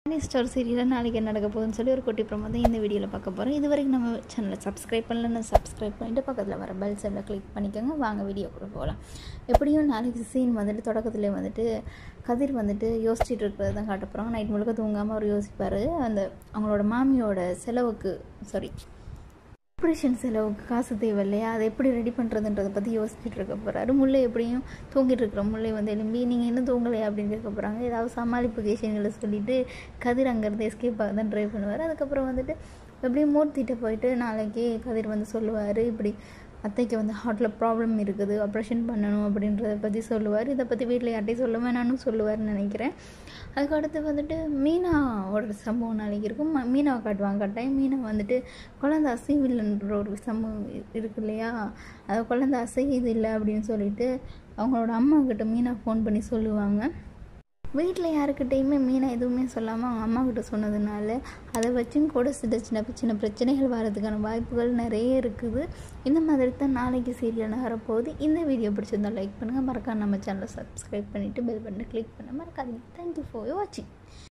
மணி store சீரியலில் நாளைக்கு என்ன நடக்க போகுதுன்னு சொல்லி ஒரு குட்டி ப்ரோமோ தான் இந்த வீடியோவில் பார்க்க போகிறோம் இது வரைக்கும் நம்ம சேனலை சப்ஸ்கிரைப் பண்ணலன்னு சப்ஸ்கிரைப் பண்ணிட்டு பக்கத்தில் வர பெல் செல்லில் கிளிக் பண்ணிக்கோங்க வாங்க வீடியோ கூட போகலாம் எப்படியும் நாளைக்கு சீன் வந்துட்டு தொடக்கத்துலேயே வந்துட்டு கதிர் வந்துட்டு யோசிச்சுட்டு இருக்கிறது தான் காட்ட போகிறாங்க நைட் முழுக்க தூங்காமல் அவர் யோசிப்பார் அந்த அவங்களோட மாமியோட செலவுக்கு சாரி ஆப்ரேஷன் செலவுக்கு காசு தேவை இல்லையா அதை எப்படி ரெடி பண்ணுறதுன்றதை பற்றி யோசிச்சுட்டு இருக்க போகிறாரு முல்லை எப்படியும் தூங்கிட்டு இருக்கிற முல்லை வந்து எழும்பி நீங்கள் இன்னும் தூங்கலையா அப்படின்னு கேட்க போகிறாங்க ஏதாவது சமாளிப்பு கேஷன்களை சொல்லிவிட்டு கதிர் அங்கேருந்து எஸ்கேப் ஆக தான் ட்ரை பண்ணுவார் அதுக்கப்புறம் வந்துட்டு எப்படியும் மூர்த்திகிட்ட போயிட்டு நாளைக்கு கதிர் வந்து சொல்லுவார் இப்படி அத்தைக்கு வந்து ஹார்ட்டில் ப்ராப்ளம் இருக்குது ஆப்ரேஷன் பண்ணணும் அப்படின்றத பற்றி சொல்லுவார் இதை பற்றி வீட்டில் யார்ட்டையும் சொல்ல வேணான்னு சொல்லுவார்னு நினைக்கிறேன் அதுக்கு அடுத்து வந்துட்டு மீனாவோட சம்பவம் நாளைக்கு இருக்கும் ம- மீனாவை காட்டுவாங்க கட்டாயம் மீனா வந்துட்டு குழந்தை அசைவில்லைன்ற ஒரு சம்பவம் இ- இருக்கு இல்லையா அது குழந்தை அசையுது இல்லை அப்படின்னு சொல்லிட்டு அவங்களோட அம்மா கிட்ட மீனா ஃபோன் பண்ணி சொல்லுவாங்க வீட்டில் யாருக்கிட்டேயுமே மீனா எதுவுமே சொல்லாமல் அவங்க அம்மா கிட்ட சொன்னதுனால அதை வச்சும் கூட சின்ன சின்ன சின்ன பிரச்சனைகள் வரதுக்கான வாய்ப்புகள் நிறைய இருக்குது இந்த மாதிரி தான் நாளைக்கு சீரியல் நகரப்போகுது இந்த வீடியோ பிடிச்சிருந்தா லைக் பண்ணுங்கள் மறக்காம நம்ம சேனலை சப்ஸ்கிரைப் பண்ணிவிட்டு பெல் பட்டனை கிளிக் பண்ண மறக்காதீங்க தேங்க்யூ ஃபார் வாட்சிங்